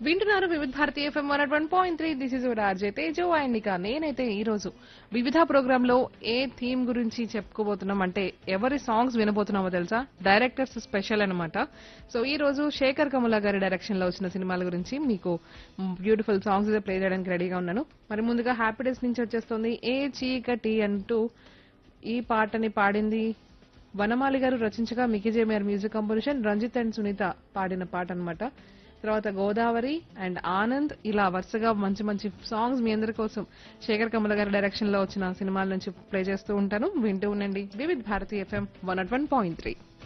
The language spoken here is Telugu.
వింటున్నారు Vividh Bharati FM one one point three this is RJ Tejo and ఇక నేనైతే ఈ రోజు వివిధ ప్రోగ్రామ్ లో ఏ థీమ్ గురించి చెప్పుకోబోతున్నాం అంటే ఎవరి సాంగ్స్ వినబోతున్నామో తెలుసా డైరెక్టర్స్ స్పెషల్ అన్నమాట సో ఈ రోజు శేఖర్ కమల గారి డైరెక్షన్ లో వచ్చిన సినిమాల గురించి మీకు బ్యూటిఫుల్ సాంగ్స్ ప్లే చేయడానికి రెడీగా ఉన్నాను మరి ముందుగా హ్యాపీడేస్ నుంచి వచ్చేస్తుంది ఏ చీకటి అంటూ ఈ పాటని పాడింది వనమాలి గారు రచించగా Mickey J Meyer music composition Ranjith and Sunitha పాడిన పాట అన్నమాట తర్వాత గోదావరి అండ్ ఆనంద్ ఇలా వరుసగా మంచి మంచి సాంగ్స్ మీ అందరి కోసం శేఖర్ కమల గారి డైరెక్షన్ లో వచ్చిన సినిమాల నుంచి ప్లే చేస్తూ ఉంటాను వింటూ ఉండండి Vividh Bharati FM one at one point three